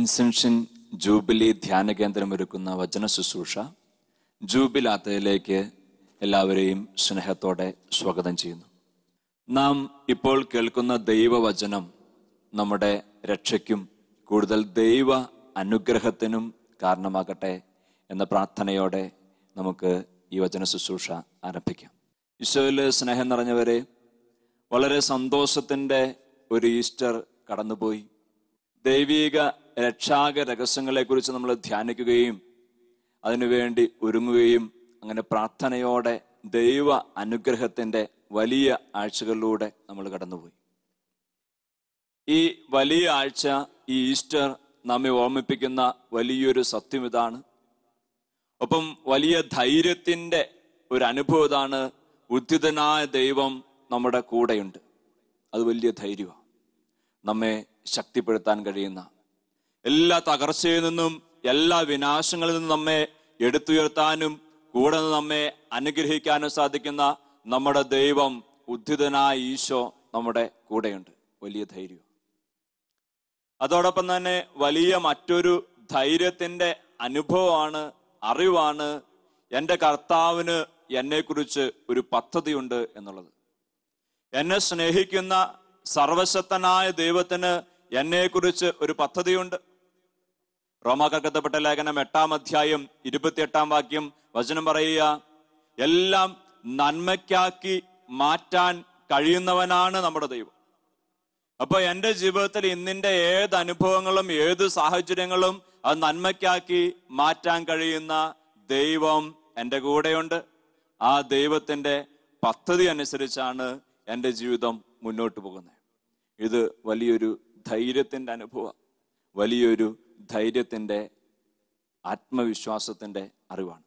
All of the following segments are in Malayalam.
അൻസെൻഷൻ ജൂബിലി ധ്യാന കേന്ദ്രം ഒരുക്കുന്ന വചന ശുശ്രൂഷ ജൂബിലാത്തയിലേക്ക് എല്ലാവരെയും സ്നേഹത്തോടെ സ്വാഗതം ചെയ്യുന്നു നാം ഇപ്പോൾ കേൾക്കുന്ന ദൈവവചനം നമ്മുടെ രക്ഷയ്ക്കും കൂടുതൽ ദൈവ അനുഗ്രഹത്തിനും കാരണമാകട്ടെ എന്ന പ്രാർത്ഥനയോടെ നമുക്ക് ഈ വചന ശുശ്രൂഷ ആരംഭിക്കാം ഈശോയിൽ സ്നേഹം നിറഞ്ഞവരെ വളരെ സന്തോഷത്തിൻ്റെ ഒരു ഈസ്റ്റർ കടന്നുപോയി ദൈവീക രക്ഷാക രഹസ്യങ്ങളെക്കുറിച്ച് നമ്മൾ ധ്യാനിക്കുകയും അതിനുവേണ്ടി ഒരുങ്ങുകയും അങ്ങനെ പ്രാർത്ഥനയോടെ ദൈവ അനുഗ്രഹത്തിൻ്റെ വലിയ ആഴ്ചകളിലൂടെ നമ്മൾ കടന്നുപോയി ഈ വലിയ ആഴ്ച ഈ ഈസ്റ്റർ നമ്മെ ഓർമ്മിപ്പിക്കുന്ന വലിയൊരു സത്യം ഇതാണ് ഒപ്പം വലിയ ധൈര്യത്തിൻ്റെ ഒരു അനുഭവം ഇതാണ് ഉദ്ധിതനായ ദൈവം നമ്മുടെ കൂടെയുണ്ട് അത് വലിയ ധൈര്യമാണ് നമ്മെ ശക്തിപ്പെടുത്താൻ കഴിയുന്ന എല്ലാ തകർച്ചയിൽ നിന്നും എല്ലാ വിനാശങ്ങളിൽ നിന്നും നമ്മെ എടുത്തുയർത്താനും കൂടെ നിന്ന് നമ്മെ അനുഗ്രഹിക്കാനും സാധിക്കുന്ന നമ്മുടെ ദൈവം ഉദ്ധിതനായ ഈശോ നമ്മുടെ കൂടെയുണ്ട് വലിയ ധൈര്യം അതോടൊപ്പം തന്നെ വലിയ മറ്റൊരു ധൈര്യത്തിന്റെ അനുഭവമാണ് അറിവാണ് എൻ്റെ കർത്താവിന് എന്നെക്കുറിച്ച് ഒരു പദ്ധതിയുണ്ട് എന്നുള്ളത് എന്നെ സ്നേഹിക്കുന്ന സർവശക്തനായ ദൈവത്തിന് എന്നെക്കുറിച്ച് ഒരു പദ്ധതിയുണ്ട് റോമാക്കത്തപ്പെട്ട ലേഖനം എട്ടാം അധ്യായം ഇരുപത്തിയെട്ടാം വാക്യം വചനം പറയുക എല്ലാം നന്മയ്ക്കാക്കി മാറ്റാൻ കഴിയുന്നവനാണ് നമ്മുടെ ദൈവം അപ്പൊ എൻ്റെ ജീവിതത്തിൽ ഇന്നിന്റെ ഏത് അനുഭവങ്ങളും ഏത് സാഹചര്യങ്ങളും അത് നന്മയ്ക്കാക്കി മാറ്റാൻ കഴിയുന്ന ദൈവം എൻ്റെ കൂടെയുണ്ട് ആ ദൈവത്തിന്റെ പദ്ധതി അനുസരിച്ചാണ് എൻ്റെ ജീവിതം മുന്നോട്ട് പോകുന്നത് ഇത് വലിയൊരു ധൈര്യത്തിന്റെ അനുഭവം വലിയൊരു ധൈര്യത്തിന്റെ ആത്മവിശ്വാസത്തിന്റെ അറിവാണ്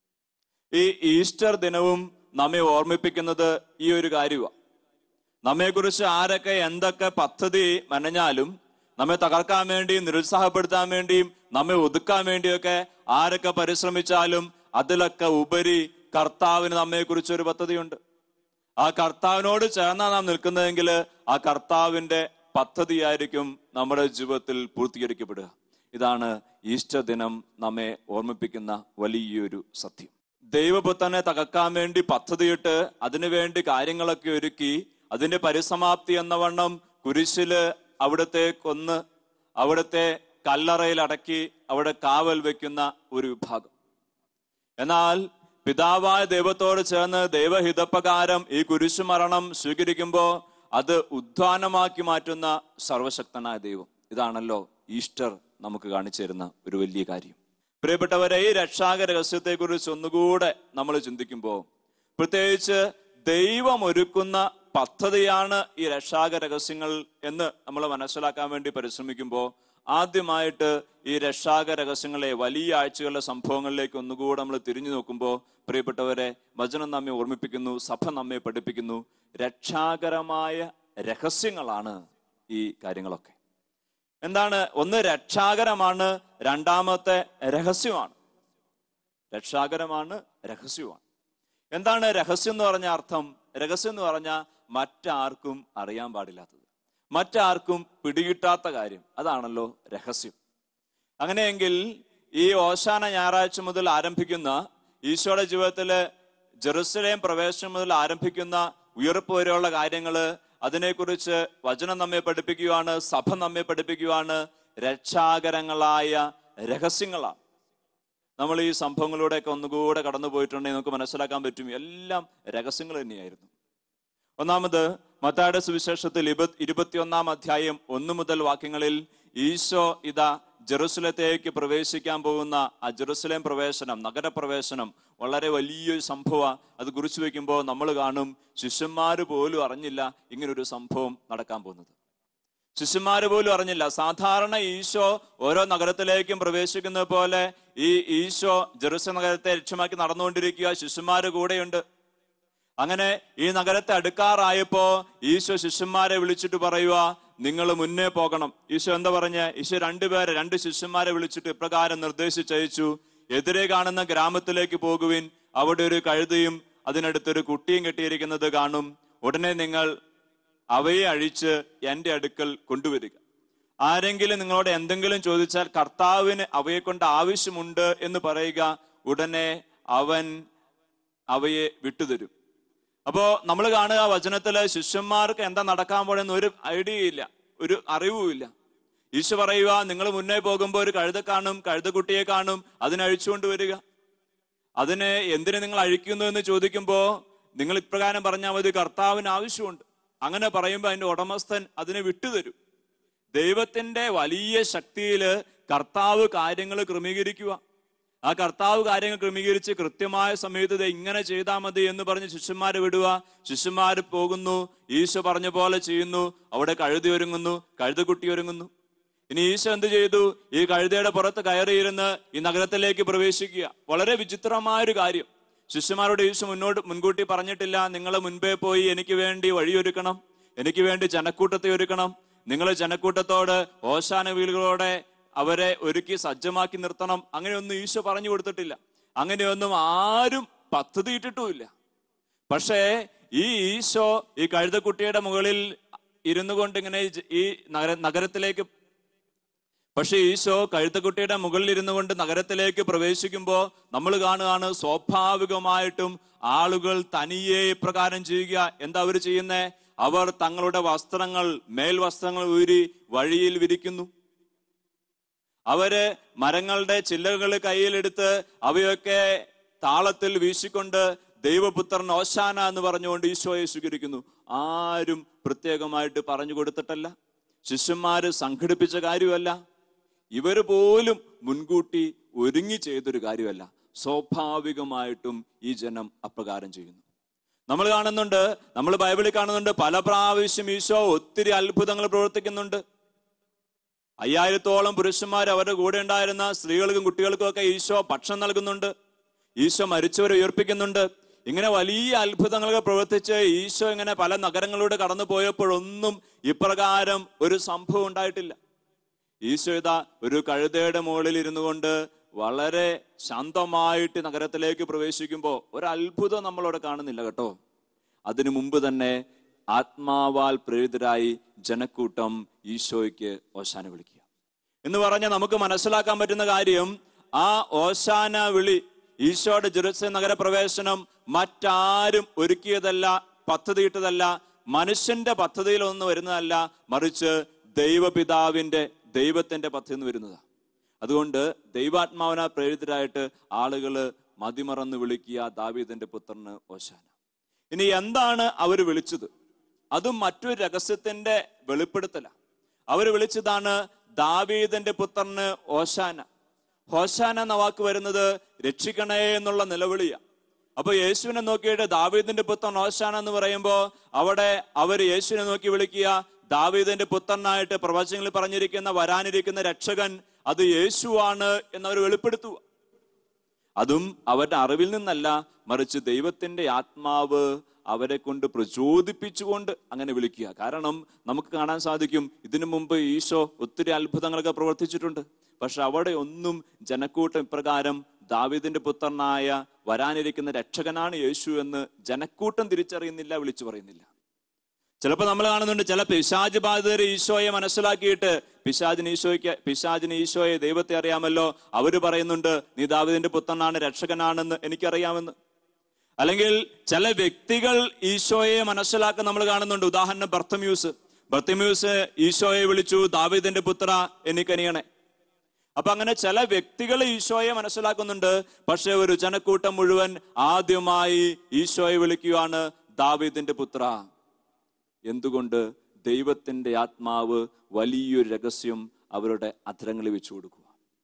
ഈ ഈസ്റ്റർ ദിനവും നമ്മെ ഓർമ്മിപ്പിക്കുന്നത് ഈ ഒരു കാര്യമാണ് നമ്മെക്കുറിച്ച് ആരൊക്കെ എന്തൊക്കെ പദ്ധതി മെനഞ്ഞാലും നമ്മെ തകർക്കാൻ വേണ്ടിയും നിരുത്സാഹപ്പെടുത്താൻ വേണ്ടിയും നമ്മെ ഒതുക്കാൻ വേണ്ടിയൊക്കെ ആരൊക്കെ പരിശ്രമിച്ചാലും അതിലൊക്കെ ഉപരി കർത്താവിന് നമ്മെക്കുറിച്ച് ഒരു പദ്ധതിയുണ്ട് ആ കർത്താവിനോട് ചേർന്നാണ് നാം നിൽക്കുന്നതെങ്കിൽ ആ കർത്താവിന്റെ പദ്ധതിയായിരിക്കും നമ്മുടെ ജീവിതത്തിൽ പൂർത്തീകരിക്കപ്പെടുക ഇതാണ് ഈസ്റ്റർ ദിനം നമ്മെ ഓർമ്മിപ്പിക്കുന്ന വലിയൊരു സത്യം ദൈവപുത്രനെ തകർക്കാൻ വേണ്ടി പദ്ധതിയിട്ട് അതിനുവേണ്ടി കാര്യങ്ങളൊക്കെ ഒരുക്കി അതിന്റെ പരിസമാപ്തി എന്ന വണ്ണം കുരിശില് അവിടുത്തെ കൊന്ന് അവിടുത്തെ കല്ലറയിൽ അടക്കി അവിടെ കാവൽ വെക്കുന്ന ഒരു വിഭാഗം എന്നാൽ പിതാവായ ദൈവത്തോട് ചേർന്ന് ദൈവഹിതപ്രകാരം ഈ കുരിശുമരണം സ്വീകരിക്കുമ്പോൾ അത് ഉദ്ധാനമാക്കി മാറ്റുന്ന സർവശക്തനായ ദൈവം ഇതാണല്ലോ ഈസ്റ്റർ നമുക്ക് കാണിച്ചു തരുന്ന ഒരു വലിയ കാര്യം പ്രിയപ്പെട്ടവരെ ഈ രക്ഷാക രഹസ്യത്തെ കുറിച്ച് ഒന്നുകൂടെ നമ്മൾ ചിന്തിക്കുമ്പോൾ പ്രത്യേകിച്ച് ദൈവം ഒരുക്കുന്ന പദ്ധതിയാണ് ഈ രക്ഷാക രഹസ്യങ്ങൾ എന്ന് നമ്മൾ മനസ്സിലാക്കാൻ വേണ്ടി പരിശ്രമിക്കുമ്പോൾ ആദ്യമായിട്ട് ഈ രക്ഷാക രഹസ്യങ്ങളെ വലിയ ആഴ്ചകളുടെ സംഭവങ്ങളിലേക്ക് ഒന്നുകൂടെ നമ്മൾ തിരിഞ്ഞു നോക്കുമ്പോൾ പ്രിയപ്പെട്ടവരെ വചനം നമ്മെ ഓർമ്മിപ്പിക്കുന്നു സഭ നമ്മെ പഠിപ്പിക്കുന്നു രക്ഷാകരമായ രഹസ്യങ്ങളാണ് ഈ കാര്യങ്ങളൊക്കെ എന്താണ് ഒന്ന് രക്ഷാകരമാണ് രണ്ടാമത്തെ രഹസ്യമാണ് രക്ഷാകരമാണ് രഹസ്യമാണ് എന്താണ് രഹസ്യം എന്ന് പറഞ്ഞ അർത്ഥം രഹസ്യം എന്ന് പറഞ്ഞാൽ മറ്റാർക്കും അറിയാൻ പാടില്ലാത്തത് മറ്റാർക്കും പിടികിട്ടാത്ത കാര്യം അതാണല്ലോ രഹസ്യം അങ്ങനെയെങ്കിൽ ഈ ഓശാന ഞായറാഴ്ച മുതൽ ആരംഭിക്കുന്ന ഈശോയുടെ ജീവിതത്തിലെ ജെറുസലേം പ്രവേശനം മുതൽ ആരംഭിക്കുന്ന ഉയർപ്പ് വരെയുള്ള കാര്യങ്ങള് അതിനെക്കുറിച്ച് വചനം നമ്മെ പഠിപ്പിക്കുകയാണ് സഭ നമ്മെ പഠിപ്പിക്കുകയാണ് രക്ഷാകരങ്ങളായ രഹസ്യങ്ങളാണ് നമ്മൾ ഈ സംഭവങ്ങളിലൂടെയൊക്കെ ഒന്നുകൂടെ കടന്നു പോയിട്ടുണ്ടെങ്കിൽ നമുക്ക് മനസ്സിലാക്കാൻ പറ്റും എല്ലാം രഹസ്യങ്ങൾ തന്നെയായിരുന്നു ഒന്നാമത് മത്തായുടെ സുവിശേഷത്തിൽ ഇരുപത് ഇരുപത്തിയൊന്നാം അധ്യായം ഒന്ന് മുതൽ വാക്യങ്ങളിൽ ഈശോ ഇതാ ജെറുസലത്തേക്ക് പ്രവേശിക്കാൻ പോകുന്ന ആ ജെറുസലേം പ്രവേശനം നഗരപ്രവേശനം വളരെ വലിയൊരു സംഭവം അത് കുറിച്ചു വെക്കുമ്പോൾ നമ്മൾ കാണും ശിഷ്യന്മാര് പോലും അറിഞ്ഞില്ല ഇങ്ങനൊരു സംഭവം നടക്കാൻ പോകുന്നത് ശിഷ്യന്മാര് പോലും അറിഞ്ഞില്ല സാധാരണ ഈശോ ഓരോ നഗരത്തിലേക്കും പ്രവേശിക്കുന്നത് പോലെ ഈ ഈശോ ജെറുസലേം നഗരത്തെ ലക്ഷ്യമാക്കി നടന്നുകൊണ്ടിരിക്കുക ശിഷ്യന്മാര് കൂടെയുണ്ട് അങ്ങനെ ഈ നഗരത്തെ അടുക്കാറായപ്പോ ഈശോ ശിഷ്യന്മാരെ വിളിച്ചിട്ട് പറയുക നിങ്ങൾ മുന്നേ പോകണം ഈശോ എന്താ പറഞ്ഞ ഈശോ രണ്ടുപേരെ രണ്ട് ശിഷ്യന്മാരെ വിളിച്ചിട്ട് ഇപ്രകാരം നിർദ്ദേശിച്ചയച്ചു എതിരെ കാണുന്ന ഗ്രാമത്തിലേക്ക് പോകുവിൻ അവിടെ ഒരു കഴുതയും അതിനടുത്തൊരു കുട്ടിയും കെട്ടിയിരിക്കുന്നത് കാണും ഉടനെ നിങ്ങൾ അവയെ അഴിച്ച് എൻ്റെ അടുക്കൽ കൊണ്ടുവരിക ആരെങ്കിലും നിങ്ങളോട് എന്തെങ്കിലും ചോദിച്ചാൽ കർത്താവിന് അവയെ കൊണ്ട് ആവശ്യമുണ്ട് എന്ന് പറയുക ഉടനെ അവൻ അവയെ വിട്ടുതരും അപ്പോ നമ്മൾ കാണുക വചനത്തില് ശിഷ്യന്മാർക്ക് എന്താ നടക്കാൻ പോണെന്ന് ഒരു ഐഡിയ ഇല്ല ഒരു അറിവുമില്ല ഈശോ പറയുക നിങ്ങൾ മുന്നേ പോകുമ്പോൾ ഒരു കഴുത കാണും കഴുതക്കുട്ടിയെ കാണും അതിനെ അഴിച്ചുകൊണ്ട് വരിക അതിനെ എന്തിനു നിങ്ങൾ അഴിക്കുന്നു എന്ന് ചോദിക്കുമ്പോ നിങ്ങൾ ഇപ്രകാരം പറഞ്ഞാൽ മതി കർത്താവിന് ആവശ്യമുണ്ട് അങ്ങനെ പറയുമ്പോൾ അതിന്റെ ഉടമസ്ഥൻ അതിനെ വിട്ടുതരും ദൈവത്തിന്റെ വലിയ ശക്തിയില് കർത്താവ് കാര്യങ്ങൾ ക്രമീകരിക്കുക ആ കർത്താവ് കാര്യങ്ങൾ ക്രമീകരിച്ച് കൃത്യമായ സമയത്ത് ദേ ഇങ്ങനെ ചെയ്താൽ മതി എന്ന് പറഞ്ഞ് ശിഷ്യന്മാരെ വിടുക ശിഷ്യന്മാര് പോകുന്നു ഈശോ പറഞ്ഞ പോലെ ചെയ്യുന്നു അവിടെ കഴുതി ഒരുങ്ങുന്നു കഴുതക്കുട്ടി ഒരുങ്ങുന്നു ഇനി ഈശോ എന്ത് ചെയ്തു ഈ കഴുതയുടെ പുറത്ത് കയറിയിരുന്ന് ഈ നഗരത്തിലേക്ക് പ്രവേശിക്കുക വളരെ വിചിത്രമായ ഒരു കാര്യം ശിഷ്യന്മാരോട് ഈശോ മുന്നോട്ട് മുൻകൂട്ടി പറഞ്ഞിട്ടില്ല നിങ്ങൾ മുൻപേ പോയി എനിക്ക് വേണ്ടി വഴിയൊരുക്കണം എനിക്ക് വേണ്ടി ജനക്കൂട്ടത്തെ ഒരുക്കണം നിങ്ങൾ ജനക്കൂട്ടത്തോട് ഓശാന വീലുകളോടെ അവരെ ഒരുക്കി സജ്ജമാക്കി നിർത്തണം അങ്ങനെയൊന്നും ഈശോ പറഞ്ഞു കൊടുത്തിട്ടില്ല അങ്ങനെയൊന്നും ആരും പദ്ധതി ഇട്ടിട്ടുമില്ല പക്ഷേ ഈ ഈശോ ഈ കഴുതക്കുട്ടിയുടെ മുകളിൽ ഇരുന്നു കൊണ്ട് ഇങ്ങനെ ജ- ഈ നഗര നഗരത്തിലേക്ക് പക്ഷെ ഈശോ കഴുത്തക്കുട്ടിയുടെ മുകളിൽ ഇരുന്നു കൊണ്ട് നഗരത്തിലേക്ക് പ്രവേശിക്കുമ്പോൾ നമ്മൾ കാണുകയാണ് സ്വാഭാവികമായിട്ടും ആളുകൾ തനിയെ ഇപ്രകാരം ചെയ്യുക എന്താ അവർ ചെയ്യുന്നേ അവർ തങ്ങളുടെ വസ്ത്രങ്ങൾ മേൽവസ്ത്രങ്ങൾ ഊരി വഴിയിൽ വിരിക്കുന്നു അവര് മരങ്ങളുടെ ചില്ലകൾ കയ്യിലെടുത്ത് അവയൊക്കെ താളത്തിൽ വീശിക്കൊണ്ട് ദൈവപുത്രൻ ഓശാന എന്ന് പറഞ്ഞുകൊണ്ട് ഈശോയെ സ്വീകരിക്കുന്നു ആരും പ്രത്യേകമായിട്ട് പറഞ്ഞു കൊടുത്തിട്ടല്ല ശിഷ്യന്മാര് സംഘടിപ്പിച്ച കാര്യമല്ല ഇവര് പോലും മുൻകൂട്ടി ഒരുങ്ങി ചെയ്തൊരു കാര്യമല്ല സ്വാഭാവികമായിട്ടും ഈ ജനം അപ്രകാരം ചെയ്യുന്നു നമ്മൾ കാണുന്നുണ്ട് നമ്മൾ ബൈബിളിൽ കാണുന്നുണ്ട് പല പ്രാവശ്യം ഈശോ ഒത്തിരി അത്ഭുതങ്ങൾ പ്രവർത്തിക്കുന്നുണ്ട് അയ്യായിരത്തോളം പുരുഷന്മാർ അവരുടെ കൂടെ ഉണ്ടായിരുന്ന സ്ത്രീകൾക്കും കുട്ടികൾക്കും ഒക്കെ ഈശോ ഭക്ഷണം നൽകുന്നുണ്ട് ഈശോ മരിച്ചവരെ ഉയർപ്പിക്കുന്നുണ്ട് ഇങ്ങനെ വലിയ അത്ഭുതങ്ങളൊക്കെ പ്രവർത്തിച്ച് ഈശോ ഇങ്ങനെ പല നഗരങ്ങളിലൂടെ കടന്നു പോയപ്പോഴൊന്നും ഇപ്രകാരം ഒരു സംഭവം ഉണ്ടായിട്ടില്ല ഈശോ ഇതാ ഒരു കഴുതയുടെ മുകളിൽ ഇരുന്നു കൊണ്ട് വളരെ ശാന്തമായിട്ട് നഗരത്തിലേക്ക് പ്രവേശിക്കുമ്പോൾ ഒരു അത്ഭുതം നമ്മളവിടെ കാണുന്നില്ല കേട്ടോ അതിനു മുമ്പ് തന്നെ ആത്മാവാൽ പ്രേരിതരായി ജനക്കൂട്ടം ഈശോയ്ക്ക് ഓശാന വിളിക്കുക എന്ന് പറഞ്ഞാൽ നമുക്ക് മനസ്സിലാക്കാൻ പറ്റുന്ന കാര്യം ആ ഓശാന വിളി ഈശോയുടെ ജെറുസലേം നഗരപ്രവേശനം മറ്റാരും ഒരുക്കിയതല്ല പദ്ധതിയിട്ടതല്ല മനുഷ്യന്റെ പദ്ധതിയിൽ ഒന്നും വരുന്നതല്ല മറിച്ച് ദൈവപിതാവിന്റെ ദൈവത്തിന്റെ പദ്ധതി നിന്ന് വരുന്നതാണ് അതുകൊണ്ട് ദൈവാത്മാവിനാൽ പ്രേരിതരായിട്ട് ആളുകള് മതിമറന്ന് വിളിക്കുക ദാവീദിന്റെ പുത്രന് ഓശാന ഇനി എന്താണ് അവർ വിളിച്ചത് അതും മറ്റൊരു രഹസ്യത്തിന്റെ വെളിപ്പെടുത്തല അവർ വിളിച്ചതാണ് ദാവീദിന്റെ പുത്രന് ഓശാന ഹോശാന എന്ന വാക്ക് വരുന്നത് രക്ഷിക്കണേ എന്നുള്ള നിലവിളിയ അപ്പൊ യേശുവിനെ നോക്കിയിട്ട് ദാവീദിന്റെ പുത്രൻ ഓശാന എന്ന് പറയുമ്പോ അവിടെ അവർ യേശുവിനെ നോക്കി വിളിക്കുക ദാവീദിന്റെ പുത്രനായിട്ട് പ്രവചനങ്ങളിൽ പറഞ്ഞിരിക്കുന്ന വരാനിരിക്കുന്ന രക്ഷകൻ അത് യേശുവാണ് എന്നവർ വെളിപ്പെടുത്തുക അതും അവരുടെ അറിവിൽ നിന്നല്ല മറിച്ച് ദൈവത്തിന്റെ ആത്മാവ് അവരെ കൊണ്ട് പ്രചോദിപ്പിച്ചുകൊണ്ട് അങ്ങനെ വിളിക്കുക കാരണം നമുക്ക് കാണാൻ സാധിക്കും ഇതിനു മുമ്പ് ഈശോ ഒത്തിരി അത്ഭുതങ്ങളൊക്കെ പ്രവർത്തിച്ചിട്ടുണ്ട് പക്ഷെ അവിടെ ഒന്നും ജനക്കൂട്ടം ഇപ്രകാരം ദാവീദിന്റെ പുത്രനായ വരാനിരിക്കുന്ന രക്ഷകനാണ് യേശു എന്ന് ജനക്കൂട്ടം തിരിച്ചറിയുന്നില്ല വിളിച്ചു പറയുന്നില്ല ചിലപ്പോൾ നമ്മൾ കാണുന്നുണ്ട് ചില പിശാജ് ബാധിതർ ഈശോയെ മനസ്സിലാക്കിയിട്ട് പിശാജിന് ഈശോയ്ക്ക് പിശാജിന് ഈശോയെ ദൈവത്തെ അറിയാമല്ലോ അവര് പറയുന്നുണ്ട് നീ ദാവിദിന്റെ പുത്രനാണ് രക്ഷകനാണെന്ന് എനിക്കറിയാമെന്ന് അല്ലെങ്കിൽ ചില വ്യക്തികൾ ഈശോയെ മനസ്സിലാക്കാൻ നമ്മൾ കാണുന്നുണ്ട് ഉദാഹരണം ബർത്തമ്യൂസ് ബർത്തമ്യൂസ് ഈശോയെ വിളിച്ചു ദാവിദിന്റെ പുത്ര എനിക്കനിയണേ അപ്പൊ അങ്ങനെ ചില വ്യക്തികൾ ഈശോയെ മനസ്സിലാക്കുന്നുണ്ട് പക്ഷെ ഒരു ജനക്കൂട്ടം മുഴുവൻ ആദ്യമായി ഈശോയെ വിളിക്കുകയാണ് ദാവീദിന്റെ പുത്ര എന്തുകൊണ്ട് ദൈവത്തിന്റെ ആത്മാവ് വലിയൊരു രഹസ്യം അവരുടെ അധരങ്ങളിൽ വെച്ചു കൊടുക്കുക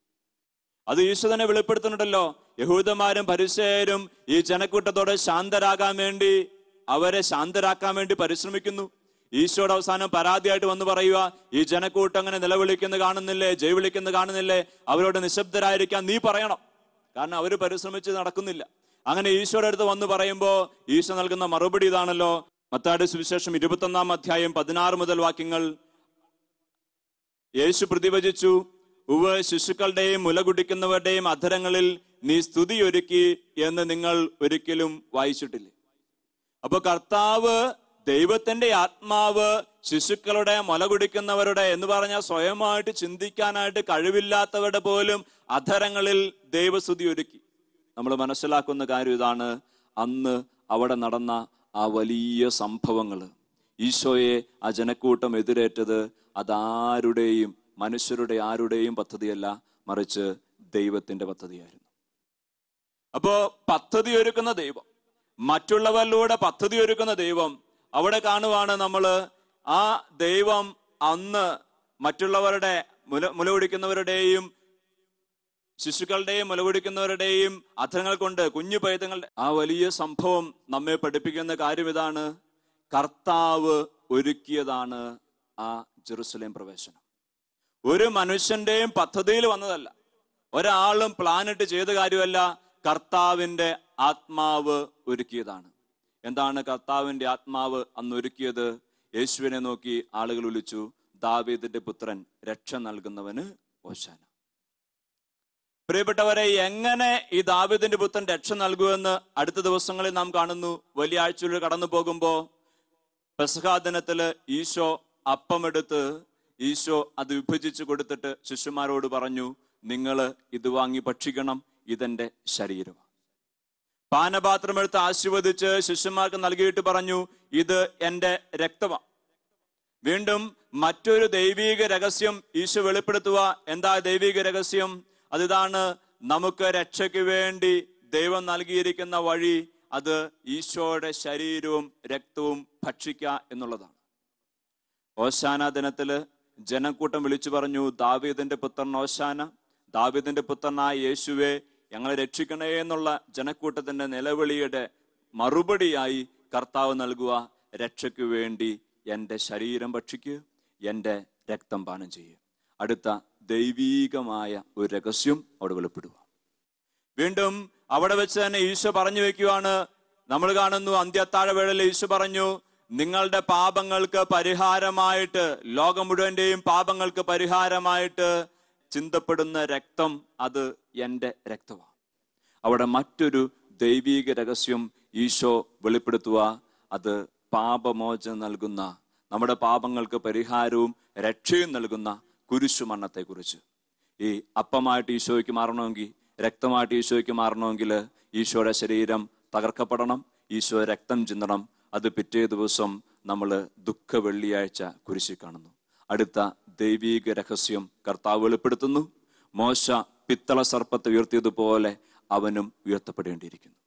അത് ഈശോ തന്നെ വെളിപ്പെടുത്തുന്നുണ്ടല്ലോ യഹൂദന്മാരും പരിസയരും ഈ ജനക്കൂട്ടത്തോടെ ശാന്തരാകാൻ വേണ്ടി അവരെ ശാന്തരാക്കാൻ വേണ്ടി പരിശ്രമിക്കുന്നു ഈശോയുടെ അവസാനം പരാതിയായിട്ട് വന്ന് പറയുക ഈ ജനക്കൂട്ടം അങ്ങനെ നിലവിളിക്കുന്ന കാണുന്നില്ലേ ജയ് വിളിക്കുന്ന കാണുന്നില്ലേ അവരോട് നിശബ്ദരായിരിക്കാൻ നീ പറയണം കാരണം അവര് പരിശ്രമിച്ച് നടക്കുന്നില്ല അങ്ങനെ ഈശോയുടെ അടുത്ത് വന്ന് പറയുമ്പോ ഈശോ നൽകുന്ന മറുപടി ഇതാണല്ലോ മത്താടി സുവിശേഷം ഇരുപത്തൊന്നാം അധ്യായം പതിനാറ് മുതൽ വാക്യങ്ങൾ യേശു പ്രതിവചിച്ചു ഉവ ശിശുക്കളുടെയും മുല കുടിക്കുന്നവരുടെയും അധരങ്ങളിൽ നീ സ്തുതി ഒരുക്കി എന്ന് നിങ്ങൾ ഒരിക്കലും വായിച്ചിട്ടില്ലേ അപ്പൊ കർത്താവ് ദൈവത്തിന്റെ ആത്മാവ് ശിശുക്കളുടെ മുല കുടിക്കുന്നവരുടെ എന്ന് പറഞ്ഞാൽ സ്വയമായിട്ട് ചിന്തിക്കാനായിട്ട് കഴിവില്ലാത്തവരുടെ പോലും അധരങ്ങളിൽ ദൈവസ്തുതി ഒരുക്കി നമ്മൾ മനസ്സിലാക്കുന്ന കാര്യം ഇതാണ് അന്ന് അവിടെ നടന്ന ആ വലിയ സംഭവങ്ങൾ ഈശോയെ ആ ജനക്കൂട്ടം എതിരേറ്റത് അതാരുടെയും മനുഷ്യരുടെ ആരുടെയും പദ്ധതിയല്ല മറിച്ച് ദൈവത്തിന്റെ പദ്ധതിയായിരുന്നു അപ്പോ പദ്ധതി ഒരുക്കുന്ന ദൈവം മറ്റുള്ളവരിലൂടെ പദ്ധതി ഒരുക്കുന്ന ദൈവം അവിടെ കാണുവാണ് നമ്മൾ ആ ദൈവം അന്ന് മറ്റുള്ളവരുടെ മുല മുലകുടിക്കുന്നവരുടെയും ശിശുക്കളുടെയും മുലകുടിക്കുന്നവരുടെയും അധരങ്ങൾ കൊണ്ട് കുഞ്ഞു പൈതങ്ങളുടെ ആ വലിയ സംഭവം നമ്മെ പഠിപ്പിക്കുന്ന കാര്യം ഇതാണ് കർത്താവ് ഒരുക്കിയതാണ് ആ ജെറുസലേം പ്രവേശനം ഒരു മനുഷ്യന്റെയും പദ്ധതിയിൽ വന്നതല്ല ഒരാളും പ്ലാനിട്ട് ചെയ്ത കാര്യമല്ല കർത്താവിന്റെ ആത്മാവ് ഒരുക്കിയതാണ് എന്താണ് കർത്താവിന്റെ ആത്മാവ് അന്ന് ഒരുക്കിയത് യേശുവിനെ നോക്കി ആളുകൾ വിളിച്ചു ദാവീദിന്റെ പുത്രൻ രക്ഷ നൽകുന്നവന് ഓശാന പ്രിയപ്പെട്ടവരെ എങ്ങനെ ഈ ദാവീദിന്റെ പുത്രൻ രക്ഷ നൽകുമെന്ന് അടുത്ത ദിവസങ്ങളിൽ നാം കാണുന്നു വലിയ ആഴ്ചയിൽ കടന്നു പോകുമ്പോ പെസഹാ ദിനത്തില് ഈശോ അപ്പമെടുത്ത് ഈശോ അത് വിഭജിച്ചു കൊടുത്തിട്ട് ശിശുമാരോട് പറഞ്ഞു നിങ്ങൾ ഇത് വാങ്ങി ഭക്ഷിക്കണം ഇതെന്റെ ശരീരം പാനപാത്രം എടുത്ത് ആശീർവദിച്ച് ശിശുമാർക്ക് നൽകിയിട്ട് പറഞ്ഞു ഇത് എന്റെ രക്തമാണ് വീണ്ടും മറ്റൊരു ദൈവീക രഹസ്യം ഈശോ വെളിപ്പെടുത്തുക എന്താ ദൈവീക രഹസ്യം അതിതാണ് നമുക്ക് രക്ഷയ്ക്ക് വേണ്ടി ദൈവം നൽകിയിരിക്കുന്ന വഴി അത് ഈശോയുടെ ശരീരവും രക്തവും ഭക്ഷിക്കുക എന്നുള്ളതാണ് ഓശാന ദിനത്തില് ജനക്കൂട്ടം വിളിച്ചു പറഞ്ഞു ദാവീദിന്റെ പുത്രൻ ഓശാന ദാവീദിന്റെ പുത്രനായ യേശുവെ ഞങ്ങളെ രക്ഷിക്കണേ എന്നുള്ള ജനക്കൂട്ടത്തിന്റെ നിലവിളിയുടെ മറുപടിയായി കർത്താവ് നൽകുക രക്ഷയ്ക്ക് വേണ്ടി എൻ്റെ ശരീരം ഭക്ഷിക്കുക എൻ്റെ രക്തം പാനം ചെയ്യുക അടുത്ത ദൈവീകമായ ഒരു രഹസ്യം അവിടെ വെളിപ്പെടുക വീണ്ടും അവിടെ വെച്ച് തന്നെ ഈശോ പറഞ്ഞു വെക്കുവാണ് നമ്മൾ കാണുന്നു അന്ത്യത്താഴ വേളയിൽ ഈശോ പറഞ്ഞു നിങ്ങളുടെ പാപങ്ങൾക്ക് പരിഹാരമായിട്ട് ലോകം മുഴുവന്റെയും പാപങ്ങൾക്ക് പരിഹാരമായിട്ട് ചിന്തപ്പെടുന്ന രക്തം അത് എൻ്റെ രക്തമാണ് അവിടെ മറ്റൊരു ദൈവീക രഹസ്യം ഈശോ വെളിപ്പെടുത്തുക അത് പാപമോചനം നൽകുന്ന നമ്മുടെ പാപങ്ങൾക്ക് പരിഹാരവും രക്ഷയും നൽകുന്ന കുരിശുമരണത്തെ കുറിച്ച് ഈ അപ്പമായിട്ട് ഈശോയ്ക്ക് മാറണമെങ്കിൽ രക്തമായിട്ട് ഈശോയ്ക്ക് മാറണമെങ്കിൽ ഈശോയുടെ ശരീരം തകർക്കപ്പെടണം ഈശോ രക്തം ചിന്തണം അത് പിറ്റേ ദിവസം നമ്മൾ ദുഃഖ വെള്ളിയാഴ്ച കുരിശിൽ കാണുന്നു അടുത്ത ദൈവീക രഹസ്യം കർത്താവ് വെളിപ്പെടുത്തുന്നു മോശ പിത്തള സർപ്പത്തെ ഉയർത്തിയതുപോലെ അവനും ഉയർത്തപ്പെടേണ്ടിയിരിക്കുന്നു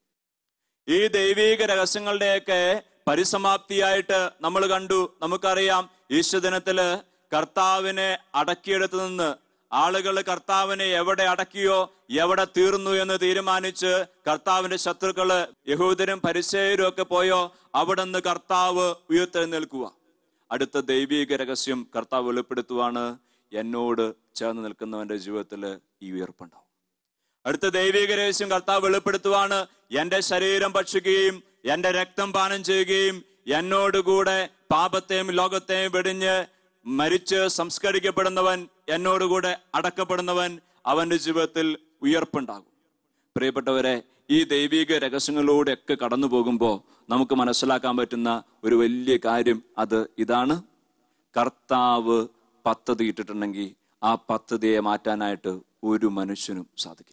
ഈ ദൈവീക രഹസ്യങ്ങളുടെയൊക്കെ പരിസമാപ്തിയായിട്ട് നമ്മൾ കണ്ടു നമുക്കറിയാം ഈശ്വദിനത്തില് കർത്താവിനെ അടക്കിയെടുത്തു നിന്ന് ആളുകൾ കർത്താവിനെ എവിടെ അടക്കിയോ എവിടെ തീർന്നു എന്ന് തീരുമാനിച്ച് കർത്താവിന്റെ ശത്രുക്കള് യഹൂദരും പരിസയരും ഒക്കെ പോയോ അവിടെ നിന്ന് കർത്താവ് ഉയർത്തെഴുന്നേൽക്കുക അടുത്ത ദൈവീക രഹസ്യം കർത്താവ് വെളിപ്പെടുത്തുവാണ് എന്നോട് ചേർന്ന് നിൽക്കുന്നവന്റെ ജീവിതത്തിൽ ഈ ഉയർപ്പുണ്ടാവും അടുത്ത ദൈവിക രഹസ്യം കർത്താവ് വെളിപ്പെടുത്തുവാണ് എന്റെ ശരീരം ഭക്ഷിക്കുകയും എന്റെ രക്തം പാനം ചെയ്യുകയും എന്നോടുകൂടെ പാപത്തെയും ലോകത്തെയും വെടിഞ്ഞ് മരിച്ച് സംസ്കരിക്കപ്പെടുന്നവൻ എന്നോടുകൂടെ അടക്കപ്പെടുന്നവൻ അവന്റെ ജീവിതത്തിൽ ഉയർപ്പുണ്ടാകും പ്രിയപ്പെട്ടവരെ ഈ ദൈവിക രഹസ്യങ്ങളിലൂടെയൊക്കെ കടന്നു പോകുമ്പോൾ നമുക്ക് മനസ്സിലാക്കാൻ പറ്റുന്ന ഒരു വലിയ കാര്യം അത് ഇതാണ് കർത്താവ് പദ്ധതി ഇട്ടിട്ടുണ്ടെങ്കിൽ ആ പദ്ധതിയെ മാറ്റാനായിട്ട് ഒരു മനുഷ്യനും സാധിക്കില്ല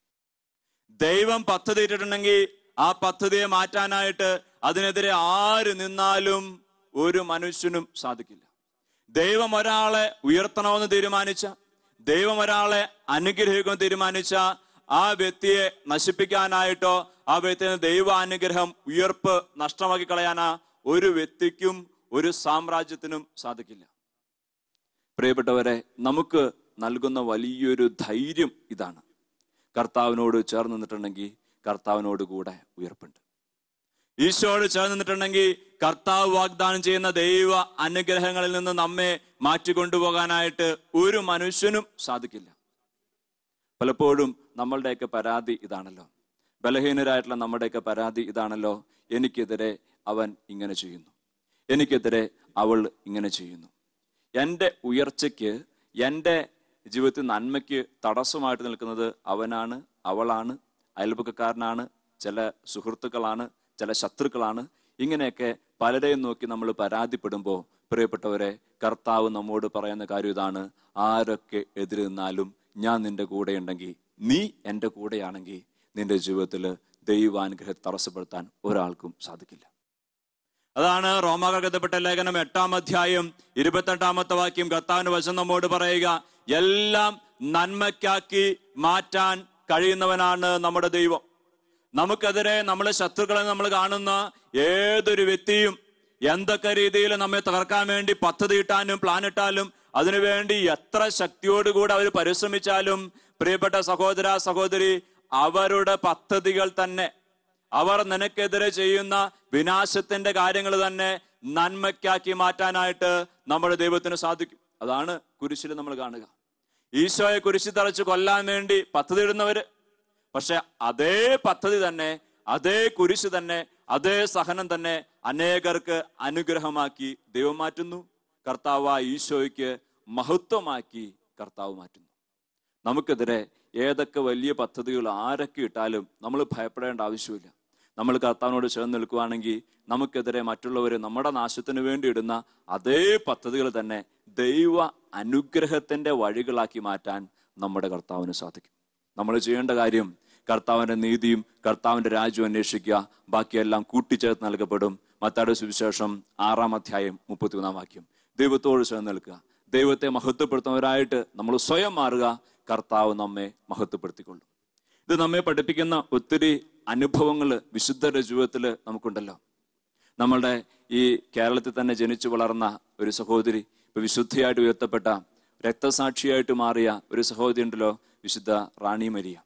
ദൈവം പദ്ധതി ഇട്ടിട്ടുണ്ടെങ്കിൽ ആ പദ്ധതിയെ മാറ്റാനായിട്ട് അതിനെതിരെ ആര് നിന്നാലും ഒരു മനുഷ്യനും സാധിക്കില്ല ദൈവം ഒരാളെ ഉയർത്തണമെന്ന് തീരുമാനിച്ച ദൈവം ഒരാളെ അനുഗ്രഹിക്കുമെന്ന് തീരുമാനിച്ച ആ വ്യക്തിയെ നശിപ്പിക്കാനായിട്ടോ ആ വ്യക്തിയുടെ ദൈവാനുഗ്രഹം ഉയർപ്പ് നഷ്ടമാക്കി കളയാനാ ഒരു വ്യക്തിക്കും ഒരു സാമ്രാജ്യത്തിനും സാധിക്കില്ല പ്രിയപ്പെട്ടവരെ നമുക്ക് നൽകുന്ന വലിയൊരു ധൈര്യം ഇതാണ് കർത്താവിനോട് ചേർന്ന് നിന്നിട്ടുണ്ടെങ്കിൽ കർത്താവിനോട് കൂടെ ഉയർപ്പുണ്ട് ഈശോയോട് ചേർന്ന് നിന്നിട്ടുണ്ടെങ്കിൽ കർത്താവ് വാഗ്ദാനം ചെയ്യുന്ന ദൈവ അനുഗ്രഹങ്ങളിൽ നിന്ന് നമ്മെ മാറ്റിക്കൊണ്ടുപോകാനായിട്ട് ഒരു മനുഷ്യനും സാധിക്കില്ല പലപ്പോഴും നമ്മളുടെയൊക്കെ പരാതി ഇതാണല്ലോ ബലഹീനരായിട്ടുള്ള നമ്മുടെയൊക്കെ പരാതി ഇതാണല്ലോ എനിക്കെതിരെ അവൻ ഇങ്ങനെ ചെയ്യുന്നു എനിക്കെതിരെ അവൾ ഇങ്ങനെ ചെയ്യുന്നു എൻ്റെ ഉയർച്ചയ്ക്ക് എൻ്റെ ജീവിതത്തിൽ നന്മയ്ക്ക് തടസ്സമായിട്ട് നിൽക്കുന്നത് അവനാണ് അവളാണ് അയൽപക്കക്കാരനാണ് ചില സുഹൃത്തുക്കളാണ് ചില ശത്രുക്കളാണ് ഇങ്ങനെയൊക്കെ പലരെയും നോക്കി നമ്മൾ പരാതിപ്പെടുമ്പോൾ പ്രിയപ്പെട്ടവരെ കർത്താവ് നമ്മോട് പറയുന്ന കാര്യം ഇതാണ് ആരൊക്കെ എതിര് നിന്നാലും ഞാൻ നിന്റെ കൂടെ ഉണ്ടെങ്കിൽ നീ എൻ്റെ കൂടെയാണെങ്കിൽ നിന്റെ ജീവിതത്തിൽ ദൈവാനുഗ്രഹത്തെ തടസ്സപ്പെടുത്താൻ ഒരാൾക്കും സാധിക്കില്ല അതാണ് റോമാകൃതപ്പെട്ട ലേഖനം എട്ടാം അധ്യായം ഇരുപത്തെട്ടാമത്തെ വാക്യം കർത്താവിന്റെ വചനം നമ്മോട് പറയുക എല്ലാം നന്മയ്ക്കാക്കി മാറ്റാൻ കഴിയുന്നവനാണ് നമ്മുടെ ദൈവം നമുക്കെതിരെ നമ്മളെ ശത്രുക്കളെ നമ്മൾ കാണുന്ന ഏതൊരു വ്യക്തിയും എന്തൊക്കെ രീതിയിൽ നമ്മെ തകർക്കാൻ വേണ്ടി പദ്ധതി ഇട്ടാലും പ്ലാൻ ഇട്ടാലും അതിനുവേണ്ടി എത്ര ശക്തിയോടുകൂടി അവർ പരിശ്രമിച്ചാലും പ്രിയപ്പെട്ട സഹോദര സഹോദരി അവരുടെ പദ്ധതികൾ തന്നെ അവർ നിനക്കെതിരെ ചെയ്യുന്ന വിനാശത്തിന്റെ കാര്യങ്ങൾ തന്നെ നന്മയ്ക്കാക്കി മാറ്റാനായിട്ട് നമ്മുടെ ദൈവത്തിന് സാധിക്കും അതാണ് കുരിശിൽ നമ്മൾ കാണുക ഈശോയെ കുരിശി തറച്ച് കൊല്ലാൻ വേണ്ടി പദ്ധതി ഇടുന്നവര് പക്ഷെ അതേ പദ്ധതി തന്നെ അതേ കുരിശ് തന്നെ അതേ സഹനം തന്നെ അനേകർക്ക് അനുഗ്രഹമാക്കി ദൈവം മാറ്റുന്നു കർത്താവ് ഈശോയ്ക്ക് മഹത്വമാക്കി കർത്താവ് മാറ്റുന്നു നമുക്കെതിരെ ഏതൊക്കെ വലിയ പദ്ധതികൾ ആരൊക്കെ ഇട്ടാലും നമ്മൾ ഭയപ്പെടേണ്ട ആവശ്യമില്ല നമ്മൾ കർത്താവിനോട് ചേർന്ന് നിൽക്കുകയാണെങ്കിൽ നമുക്കെതിരെ മറ്റുള്ളവർ നമ്മുടെ നാശത്തിന് വേണ്ടി ഇടുന്ന അതേ പദ്ധതികൾ തന്നെ ദൈവ അനുഗ്രഹത്തിന്റെ വഴികളാക്കി മാറ്റാൻ നമ്മുടെ കർത്താവിന് സാധിക്കും നമ്മൾ ചെയ്യേണ്ട കാര്യം കർത്താവിന്റെ നീതിയും കർത്താവിന്റെ രാജ്യവും അന്വേഷിക്കുക ബാക്കിയെല്ലാം കൂട്ടിച്ചേർത്ത് നൽകപ്പെടും മത്താട് സുവിശേഷം ആറാം അധ്യായം മുപ്പത്തിമൂന്നാം വാക്യം ദൈവത്തോട് ചേർന്ന് നിൽക്കുക ദൈവത്തെ മഹത്വപ്പെടുത്തുന്നവരായിട്ട് നമ്മൾ സ്വയം മാറുക കർത്താവ് നമ്മെ മഹത്വപ്പെടുത്തിക്കൊള്ളും ഇത് നമ്മെ പഠിപ്പിക്കുന്ന ഒത്തിരി അനുഭവങ്ങൾ വിശുദ്ധരുടെ ജീവിതത്തിൽ നമുക്കുണ്ടല്ലോ നമ്മളുടെ ഈ കേരളത്തിൽ തന്നെ ജനിച്ചു വളർന്ന ഒരു സഹോദരി ഇപ്പൊ വിശുദ്ധിയായിട്ട് ഉയർത്തപ്പെട്ട രക്തസാക്ഷിയായിട്ട് മാറിയ ഒരു സഹോദരി ഉണ്ടല്ലോ വിശുദ്ധ റാണി മരിയ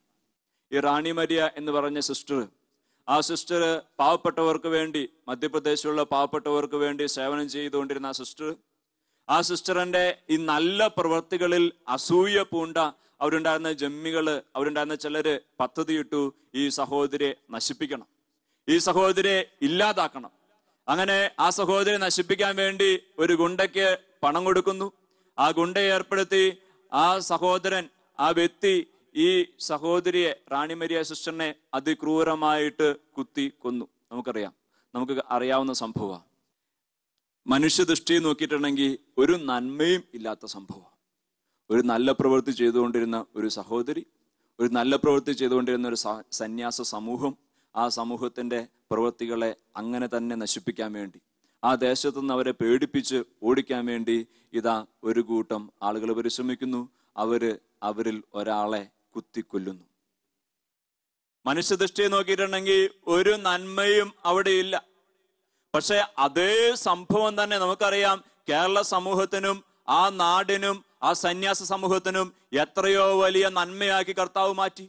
ഈ റാണി മരിയ എന്ന് പറഞ്ഞ സിസ്റ്റർ ആ സിസ്റ്റർ പാവപ്പെട്ടവർക്ക് വേണ്ടി മധ്യപ്രദേശിലുള്ള പാവപ്പെട്ടവർക്ക് വേണ്ടി സേവനം ചെയ്തുകൊണ്ടിരുന്ന ആ സിസ്റ്റർ ആ സിസ്റ്ററിന്റെ ഈ നല്ല പ്രവൃത്തികളിൽ അസൂയ പൂണ്ട അവരുണ്ടായിരുന്ന ജമ്മികള് അവരുണ്ടായിരുന്ന ചിലര് പദ്ധതിയിട്ടു ഈ സഹോദരിയെ നശിപ്പിക്കണം ഈ സഹോദരിയെ ഇല്ലാതാക്കണം അങ്ങനെ ആ സഹോദരി നശിപ്പിക്കാൻ വേണ്ടി ഒരു ഗുണ്ടയ്ക്ക് പണം കൊടുക്കുന്നു ആ ഗുണ്ടയെ ഏർപ്പെടുത്തി ആ സഹോദരൻ ആ വ്യക്തി ഈ സഹോദരിയെ റാണി മരിയ സിസ്റ്ററിനെ അതിക്രൂരമായിട്ട് കുത്തി കൊന്നു നമുക്കറിയാം നമുക്ക് അറിയാവുന്ന സംഭവമാണ് മനുഷ്യദൃഷ്ടി നോക്കിയിട്ടുണ്ടെങ്കിൽ ഒരു നന്മയും ഇല്ലാത്ത സംഭവം ഒരു നല്ല പ്രവൃത്തി ചെയ്തുകൊണ്ടിരുന്ന ഒരു സഹോദരി ഒരു നല്ല പ്രവൃത്തി ചെയ്തുകൊണ്ടിരുന്ന ഒരു സ- സന്യാസ സമൂഹം ആ സമൂഹത്തിന്റെ പ്രവൃത്തികളെ അങ്ങനെ തന്നെ നശിപ്പിക്കാൻ വേണ്ടി ആ ദേശത്തു നിന്ന് അവരെ പേടിപ്പിച്ച് ഓടിക്കാൻ വേണ്ടി ഇതാ ഒരു കൂട്ടം ആളുകൾ പരിശ്രമിക്കുന്നു അവര് അവരിൽ ഒരാളെ കുത്തിക്കൊല്ലുന്നു മനുഷ്യദൃഷ്ടിയെ നോക്കിയിട്ടുണ്ടെങ്കിൽ ഒരു നന്മയും അവിടെ ഇല്ല പക്ഷെ അതേ സംഭവം തന്നെ നമുക്കറിയാം കേരള സമൂഹത്തിനും ആ നാടിനും ആ സന്യാസ സമൂഹത്തിനും എത്രയോ വലിയ നന്മയാക്കി കർത്താവ് മാറ്റി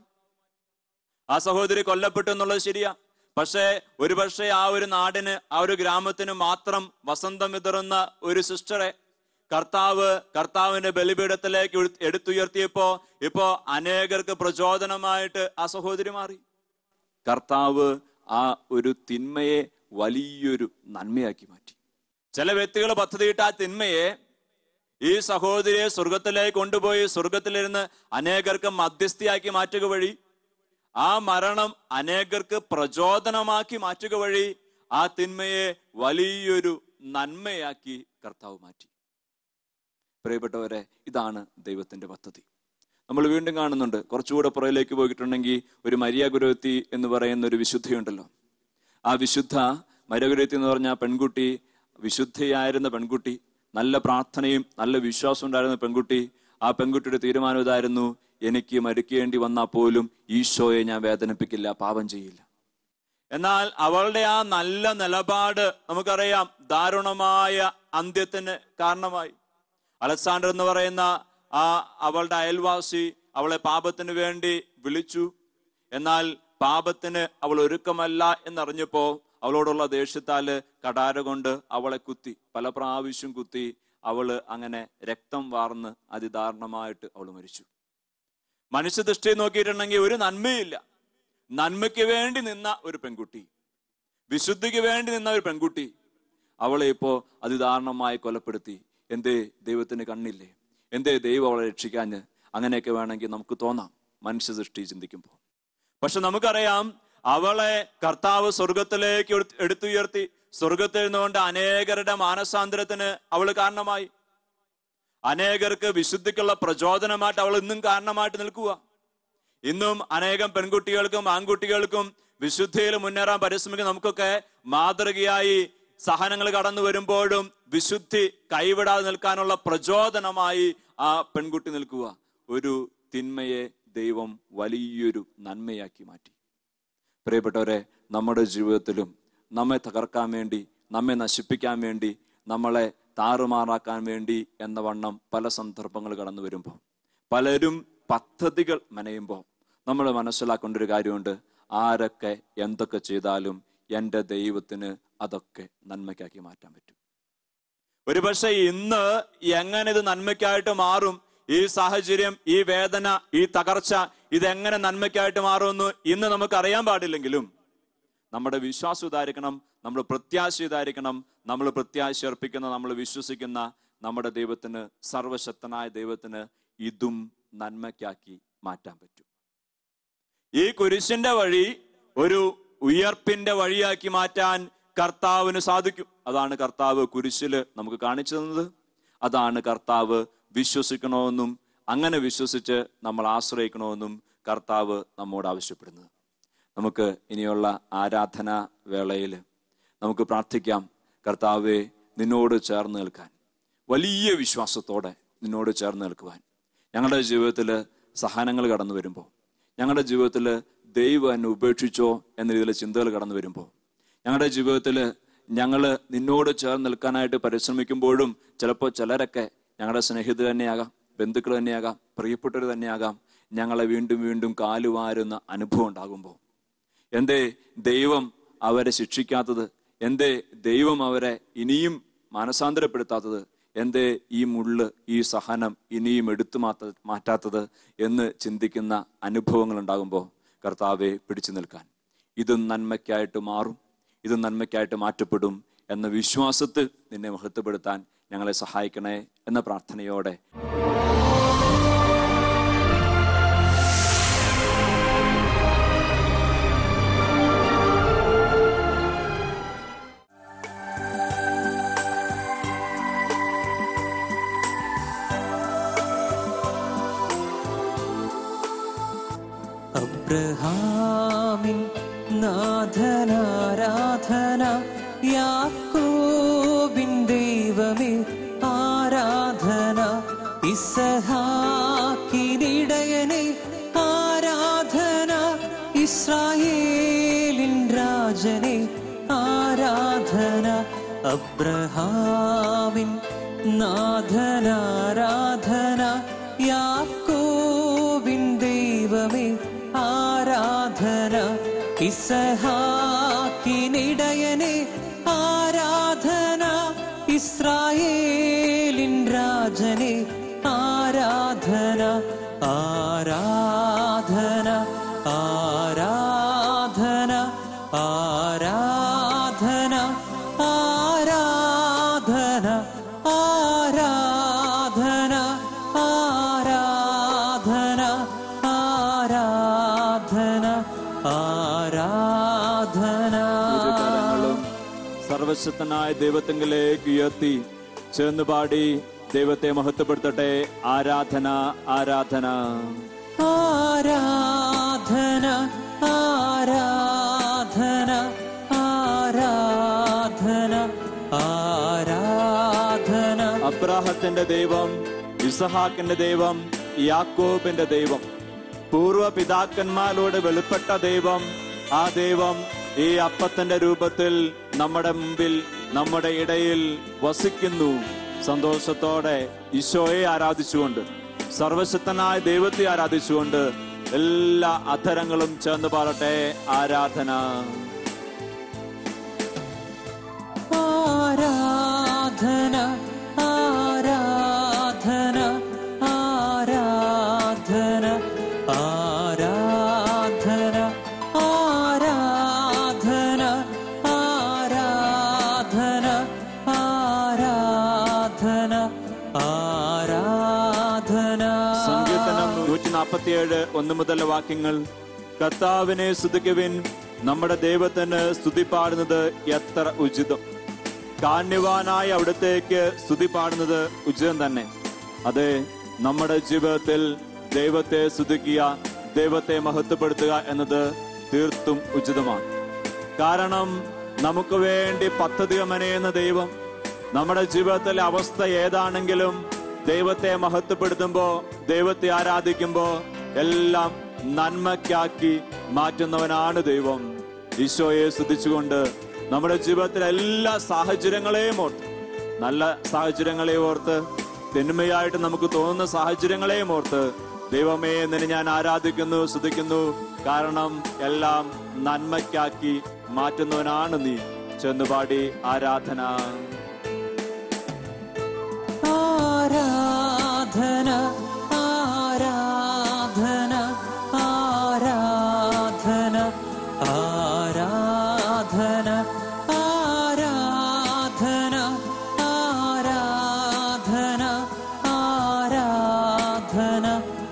ആ സഹോദരി കൊല്ലപ്പെട്ടു എന്നുള്ളത് ശരിയാ പക്ഷേ ഒരുപക്ഷെ ആ ഒരു നാടിന് ആ ഒരു ഗ്രാമത്തിന് മാത്രം വസന്തം വിതറുന്ന ഒരു സിസ്റ്ററെ കർത്താവ് കർത്താവിന്റെ ബലിപീഠത്തിലേക്ക് എടു- എടുത്തുയർത്തിയപ്പോ ഇപ്പോ അനേകർക്ക് പ്രചോദനമായിട്ട് ആ സഹോദരി മാറി കർത്താവ് ആ ഒരു തിന്മയെ വലിയൊരു നന്മയാക്കി മാറ്റി ചില വ്യക്തികൾ പദ്ധതിയിട്ട് ആ തിന്മയെ ഈ സഹോദരിയെ സ്വർഗത്തിലേക്ക് കൊണ്ടുപോയി സ്വർഗത്തിലിരുന്ന് അനേകർക്ക് മധ്യസ്ഥയാക്കി മാറ്റുക വഴി ആ മരണം അനേകർക്ക് പ്രചോദനമാക്കി മാറ്റുക വഴി ആ തിന്മയെ വലിയൊരു നന്മയാക്കി കർത്താവ് മാറ്റി പ്രിയപ്പെട്ടവരെ ഇതാണ് ദൈവത്തിന്റെ പദ്ധതി നമ്മൾ വീണ്ടും കാണുന്നുണ്ട് കുറച്ചുകൂടെ പുറയിലേക്ക് പോയിട്ടുണ്ടെങ്കിൽ ഒരു മരിയ ഗുരുവത്തി എന്ന് പറയുന്ന ഒരു വിശുദ്ധയുണ്ടല്ലോ ആ വിശുദ്ധ മരഗുരുവത്തി എന്ന് പറഞ്ഞ ആ പെൺകുട്ടി വിശുദ്ധയായിരുന്ന പെൺകുട്ടി നല്ല പ്രാർത്ഥനയും നല്ല വിശ്വാസം ഉണ്ടായിരുന്ന പെൺകുട്ടി ആ പെൺകുട്ടിയുടെ തീരുമാനം ഇതായിരുന്നു എനിക്ക് മരിക്കേണ്ടി വന്നാൽ പോലും ഈശോയെ ഞാൻ വേദനിപ്പിക്കില്ല പാപം ചെയ്യില്ല എന്നാൽ അവളുടെ ആ നല്ല നിലപാട് നമുക്കറിയാം ദാരുണമായ അന്ത്യത്തിന് കാരണമായി അലക്സാണ്ടർ എന്ന് പറയുന്ന ആ അവളുടെ അയൽവാസി അവളെ പാപത്തിന് വേണ്ടി വിളിച്ചു എന്നാൽ പാപത്തിന് അവൾ ഒരുക്കമല്ല എന്നറിഞ്ഞപ്പോ അവളോടുള്ള ദേഷ്യത്താല് കടാര കൊണ്ട് അവളെ കുത്തി പല പ്രാവശ്യം കുത്തി അവള് അങ്ങനെ രക്തം വാർന്ന് അതിദാരുണമായിട്ട് അവൾ മരിച്ചു മനുഷ്യദൃഷ്ടി നോക്കിയിട്ടുണ്ടെങ്കിൽ ഒരു നന്മയില്ല നന്മയ്ക്ക് വേണ്ടി നിന്ന ഒരു പെൺകുട്ടി വിശുദ്ധിക്ക് വേണ്ടി നിന്ന ഒരു പെൺകുട്ടി അവളെ ഇപ്പോ അതിദാരുണമായി കൊലപ്പെടുത്തി എന്തേ ദൈവത്തിന് കണ്ണില്ലേ എന്തേ ദൈവം അവളെ രക്ഷിക്കാഞ്ഞ് അങ്ങനെയൊക്കെ വേണമെങ്കിൽ നമുക്ക് തോന്നാം മനുഷ്യ സൃഷ്ടി ചിന്തിക്കുമ്പോൾ പക്ഷെ നമുക്കറിയാം അവളെ കർത്താവ് സ്വർഗത്തിലേക്ക് എടുത്ത് എടുത്തുയർത്തി സ്വർഗത്തിൽ നിന്നുകൊണ്ട് അനേകരുടെ മാനസാന്തരത്തിന് അവൾ കാരണമായി അനേകർക്ക് വിശുദ്ധിക്കുള്ള പ്രചോദനമായിട്ട് അവൾ ഇന്നും കാരണമായിട്ട് നിൽക്കുക ഇന്നും അനേകം പെൺകുട്ടികൾക്കും ആൺകുട്ടികൾക്കും വിശുദ്ധിയിൽ മുന്നേറാൻ പരിശ്രമിക്കുന്ന നമുക്കൊക്കെ മാതൃകയായി സഹനങ്ങൾ കടന്നു വരുമ്പോഴും വിശുദ്ധി കൈവിടാതെ നിൽക്കാനുള്ള പ്രചോദനമായി ആ പെൺകുട്ടി നിൽക്കുക ഒരു തിന്മയെ ദൈവം വലിയൊരു നന്മയാക്കി മാറ്റി പ്രിയപ്പെട്ടവരെ നമ്മുടെ ജീവിതത്തിലും നമ്മെ തകർക്കാൻ വേണ്ടി നമ്മെ നശിപ്പിക്കാൻ വേണ്ടി നമ്മളെ താറുമാറാക്കാൻ വേണ്ടി എന്ന വണ്ണം പല സന്ദർഭങ്ങൾ കടന്നു വരുമ്പോൾ പലരും പദ്ധതികൾ മെനയുമ്പോൾ നമ്മൾ മനസ്സിലാക്കേണ്ട ഒരു കാര്യമുണ്ട് ആരൊക്കെ എന്തൊക്കെ ചെയ്താലും എൻ്റെ ദൈവത്തിന് അതൊക്കെ നന്മയ്ക്കാക്കി മാറ്റാൻ പറ്റും ഒരുപക്ഷെ ഇന്ന് എങ്ങനെ ഇത് നന്മയ്ക്കായിട്ട് മാറും ഈ സാഹചര്യം ഈ വേദന ഈ തകർച്ച ഇതെങ്ങനെ നന്മയ്ക്കായിട്ട് മാറുമെന്ന് ഇന്ന് നമുക്ക് അറിയാൻ പാടില്ലെങ്കിലും നമ്മുടെ വിശ്വാസം ഇതായിരിക്കണം നമ്മൾ പ്രത്യാശ ഇതായിരിക്കണം നമ്മൾ പ്രത്യാശ അർപ്പിക്കുന്ന നമ്മൾ വിശ്വസിക്കുന്ന നമ്മുടെ ദൈവത്തിന് സർവശക്തനായ ദൈവത്തിന് ഇതും നന്മയ്ക്കാക്കി മാറ്റാൻ പറ്റും ഈ കുരിശിന്റെ വഴി ഒരു ഉയർപ്പിന്റെ വഴിയാക്കി മാറ്റാൻ കർത്താവിന് സാധിക്കും അതാണ് കർത്താവ് കുരിശില് നമുക്ക് കാണിച്ചു തന്നത് അതാണ് കർത്താവ് വിശ്വസിക്കണമെന്നും അങ്ങനെ വിശ്വസിച്ച് നമ്മൾ ആശ്രയിക്കണമെന്നും കർത്താവ് നമ്മോട് ആവശ്യപ്പെടുന്നത് നമുക്ക് ഇനിയുള്ള ആരാധനാ വേളയിൽ നമുക്ക് പ്രാർത്ഥിക്കാം കർത്താവെ നിന്നോട് ചേർന്ന് നിൽക്കാൻ വലിയ വിശ്വാസത്തോടെ നിന്നോട് ചേർന്ന് നിൽക്കുവാൻ ഞങ്ങളുടെ ജീവിതത്തിൽ സഹനങ്ങൾ കടന്നു വരുമ്പോൾ ഞങ്ങളുടെ ജീവിതത്തിൽ ദൈവം എന്നെ ഉപേക്ഷിച്ചോ എന്ന രീതിയിൽ ചിന്തകൾ കടന്നു വരുമ്പോൾ ഞങ്ങളുടെ ജീവിതത്തിൽ ഞങ്ങൾ നിന്നോട് ചേർന്ന് നിൽക്കാനായിട്ട് പരിശ്രമിക്കുമ്പോഴും ചിലപ്പോൾ ചിലരൊക്കെ ഞങ്ങളുടെ സ്നേഹിതർ തന്നെയാകാം ബന്ധുക്കൾ തന്നെയാകാം പ്രിയപ്പെട്ടവർ തന്നെയാകാം ഞങ്ങളെ വീണ്ടും വീണ്ടും കാലുവാരുന്ന അനുഭവം ഉണ്ടാകുമ്പോൾ എന്തേ ദൈവം അവരെ ശിക്ഷിക്കാത്തത് എന്തേ ദൈവം അവരെ ഇനിയും മാനസാന്തരപ്പെടുത്താത്തത് എന്തേ ഈ മുള്ള് ഈ സഹനം ഇനിയും എടുത്തു മാത്ത മാറ്റാത്തത് എന്ന് ചിന്തിക്കുന്ന അനുഭവങ്ങൾ ഉണ്ടാകുമ്പോൾ കർത്താവെ പിടിച്ചു നിൽക്കാൻ ഇതും നന്മയ്ക്കായിട്ട് മാറും ഇതും നന്മയ്ക്കായിട്ട് മാറ്റപ്പെടും എന്ന വിശ്വാസത്തിൽ നിന്നെ മഹത്വപ്പെടുത്താൻ ഞങ്ങളെ സഹായിക്കണേ എന്ന പ്രാർത്ഥനയോടെ അബ്രഹാമിൻ നാഥനാരാധന യാക്കോബിൻ ദൈവമേ ആരാധന ഇസഹാക്കിനിടയനെ ആരാധന ഇസ്രായേലിൻ രാജനെ ആരാധന അബ്രഹാമിൻ നാഥനാരാധന യാക്കോബിൻ ദൈവമേ ആരാധന ഇസഹാക്കിനിടയനെ ആരാധന ഇസ്രായേലിൻ രാജനെ ആരാധന ആരാധന ആരാധന ആരാധന ആരാധന ആരാധന ആരാധന ആരാധന ആരാധന ഇരുകരങ്ങളും സർവശക്തനായ ദൈവത്തെങ്കിലേക്ക് ഉയർത്തി ചേർന്ന് പാടി ദൈവത്തെ മഹത്വപ്പെടുത്തട്ടെ ആരാധന ആരാധന ആരാധന ആരാധന ആരാധന ആരാധന അബ്രാഹത്തിന്റെ ദൈവം ഇസഹാക്കിന്റെ ദൈവം യാക്കോബിന്റെ ദൈവം പൂർവ പിതാക്കന്മാരോട് വെളിപ്പെട്ട ദൈവം ആ ദൈവം ഈ അപ്പത്തിന്റെ രൂപത്തിൽ നമ്മുടെ മുമ്പിൽ നമ്മുടെ ഇടയിൽ വസിക്കുന്നു സന്തോഷത്തോടെ ഈശോയെ ആരാധിച്ചുകൊണ്ട് സർവശക്തനായ ദൈവത്തെ ആരാധിച്ചുകൊണ്ട് എല്ലാ അധരങ്ങളും ചേർന്ന് പാടട്ടെ ആരാധന ആരാധന ആരാധന ആരാധന ആരാധന ആരാധന ആരാധന ആരാധന ആരാധന സങ്കീർത്തനം നൂറ്റി നാൽപ്പത്തിയേഴ് ഒന്ന് മുതൽ വാക്യങ്ങൾ കർത്താവിനെ സ്തുതിക്കുവിൻ നമ്മുടെ ദൈവത്തിന് സ്തുതി പാടുന്നത് എത്ര ഉചിതം കാണ്യവാനായ അവിടത്തേക്ക് സ്തുതി പാടുന്നത് ഉചിതം തന്നെ അതെ നമ്മുടെ ജീവിതത്തിൽ ദൈവത്തെ സ്തുതിക്കുക ദൈവത്തെ മഹത്വപ്പെടുത്തുക എന്നത് തീർത്തും ഉചിതമാണ് കാരണം നമുക്ക് വേണ്ടി പദ്ധതി മെനയുന്ന ദൈവം നമ്മുടെ ജീവിതത്തിലെ അവസ്ഥ ഏതാണെങ്കിലും ദൈവത്തെ മഹത്വപ്പെടുത്തുമ്പോ ദൈവത്തെ ആരാധിക്കുമ്പോ എല്ലാം നന്മയ്ക്കാക്കി മാറ്റുന്നവനാണ് ദൈവം ഈശോയെ സ്തുതിച്ചുകൊണ്ട് നമ്മുടെ ജീവിതത്തിലെ എല്ലാ സാഹചര്യങ്ങളെയും ഓർത്ത് നല്ല സാഹചര്യങ്ങളെ ഓർത്ത് തിന്മയായിട്ട് നമുക്ക് തോന്നുന്ന സാഹചര്യങ്ങളെയും ഓർത്ത് ദൈവമേ നിന്നെ ഞാൻ ആരാധിക്കുന്നു സ്തുതിക്കുന്നു കാരണം എല്ലാം നന്മയ്ക്കാക്കി മാറ്റുന്നവനാണ് നീ ചെന്നുപാടി ആരാധന ആരാധന ആരാധന ആരാധന ആരാധന ആരാധന ആരാധന ആരാധന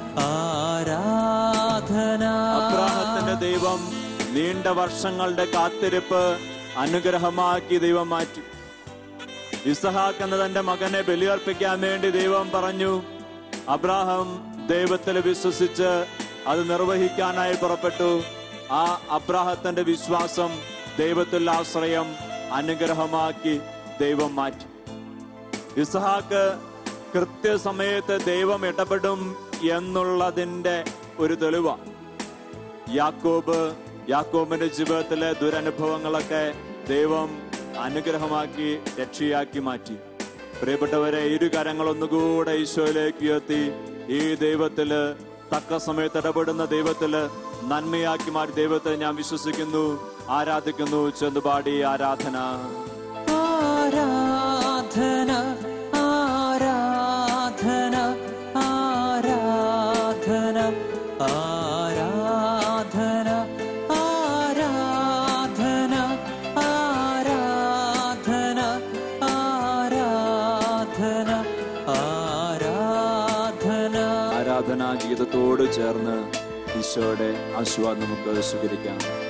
ആരാധന അബ്രാഹത്തിന്റെ ദൈവം നീണ്ട വർഷങ്ങളുടെ കാത്തിരിപ്പ് അനുഗ്രഹമാക്കി ദൈവം മാറ്റി ഇസഹാക്ക് എന്ന തന്റെ മകനെ ബലിയർപ്പിക്കാൻ വേണ്ടി ദൈവം പറഞ്ഞു അബ്രാഹം ദൈവത്തിൽ വിശ്വസിച്ച് അത് നിർവഹിക്കാനായി പുറപ്പെട്ടു ആ അബ്രാഹത്തിന്റെ വിശ്വാസം ദൈവത്തിൽ ആശ്രയം അനുഗ്രഹമാക്കി ദൈവം മാറ്റി ഇസഹാക്ക് കൃത്യസമയത്ത് ദൈവം ഇടപെടും എന്നുള്ളതിന്റെ ഒരു തെളിവ യാക്കോബ് യാക്കോബിന്റെ ജീവിതത്തിലെ ദുരനുഭവങ്ങളൊക്കെ ദൈവം അനുഗ്രഹമാക്കി രക്ഷയാക്കി മാറ്റി പ്രിയപ്പെട്ടവരെ ഇരു കരങ്ങൾ ഒന്നുകൂടെ ഈശോയിലേക്ക് ഉയർത്തി ഈ ദൈവത്തില് തക്ക സമയത്ത് ഇടപെടുന്ന ദൈവത്തില് നന്മയാക്കി മാറ്റി ദൈവത്തെ ഞാൻ വിശ്വസിക്കുന്നു ആരാധിക്കുന്നു ചെന്നുപാടി ആരാധന ആരാധന ആരാധന ആരാധന ആരാധന ആരാധന ആരാധന ആരാധന ആരാധന ആരാധനാ ഗീതത്തോട് ചേർന്ന് ഈശോയുടെ ആശീർവാദം നമുക്ക് സ്വീകരിക്കാം